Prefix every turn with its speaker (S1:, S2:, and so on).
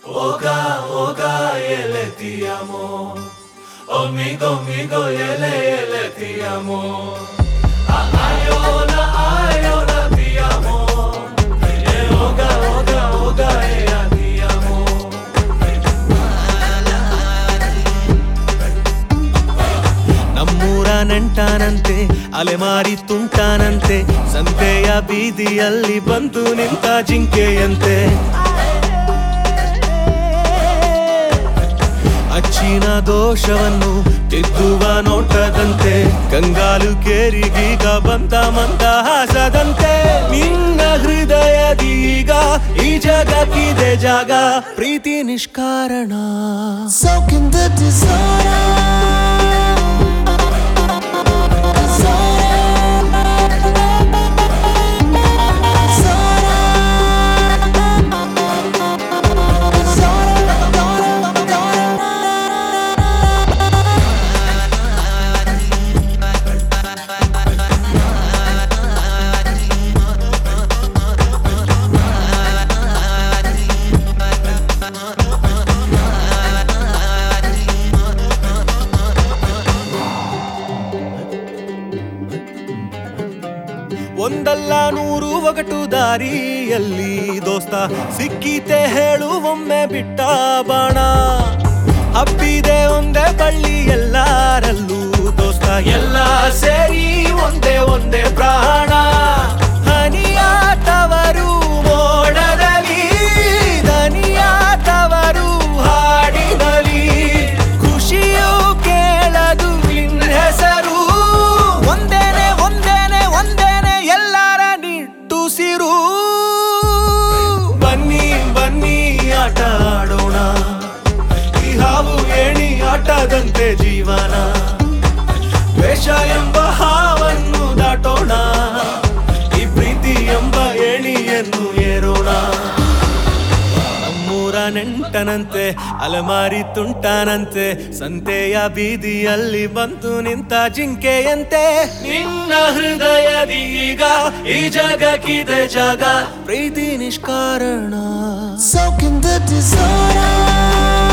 S1: Oga, oga, ele ti amo. Omigo, migo, ele, ele ti amo. Ah, Ayona, ayona ti amo. Eh, oga, oga, oga, ea ti amo.
S2: ನಮ್ಮೂರ ನೆಂಟಾನಂತೆ ಅಲೆಮಾರಿ ತುಂಟಾನಂತೆ ಸಂತೆಯ ಬೀದಿಯಲ್ಲಿ ಬಂದು ನಿಂತ ಜಿಂಕೆಯಂತೆ ಅಚ್ಚಿನ ದೋಷವನ್ನು ತಿದ್ದುವ ನೋಟದಂತೆ ಕಂಗಾಲು ಕೇರಿಗೀಗ ಬಂದ ಮಂದಹಾಸದಂತೆ ನಿನ್ನ ಹೃದಯದೀಗ ಈ ಜಗಕ್ಕಿದೆ ಜಾಗ ಪ್ರೀತಿ ನಿಷ್ಕಾರಣ
S3: Soak in the disorder.
S2: ಒಂದಲ್ಲ ನೂರು ಒಗಟು ದಾರಿಯಲ್ಲಿ ದೋಸ್ತ ಸಿಕ್ಕಿತೆ ಹೇಳು ಒಮ್ಮೆ ಬಿಟ್ಟ ಬಾಣ ಹಬ್ಬಿದೆ ಒಂದೇ ಬಳ್ಳಿ ಎಲ್ಲರಲ್ಲೂ ದೋಸ್ತ ಎಲ್ಲ ಸೇರಿ ಒಂದೇ ಒಂದೇ ಪ್ರಾಣ ಹನಿಯಾಟವರು ಮೋಡದಲ್ಲಿ ದನಿಯಾಟವರು ಹಾಡಿನಲ್ಲಿ ಖುಷಿಯು ಕೇಳದು ನಿನ್ನ ಹೆಸರು ಒಂದೇನೆ ಒಂದೇನೆ ಒಂದೇನೆ ಎಲ್ಲರ ನಿಟ್ಟುಸಿರು ಬನ್ನಿ ಬನ್ನಿ ಆಟ ಆಡೋಣ ಈ ಹಾವು ಏಣಿ ಆಟದಂತೆ ಜೀವನ ದ್ವೇಷ ಎಂಬ ಹಾವನ್ನು ದಾಟೋಣ ಈ ಪ್ರೀತಿ ಎಂಬ ಏಣಿಯನ್ನು ಏರೋಣ ನಮ್ಮೂರ ನೆಂಟನಂತೆ ಅಲಮಾರಿ ತುಂಟಾನಂತೆ ಸಂತೆಯ ಬೀದಿಯಲ್ಲಿ ಬಂತು ನಿಂತ ಜಿಂಕೆಯಂತೆ ನಿನ್ನ ಹೃದಯದೀಗ ಈ ಜಗಕ್ಕಿದೆ ಜಾಗ ಪ್ರೀತಿ ನಿಷ್ಕಾರಣ
S3: Soak in the disorder.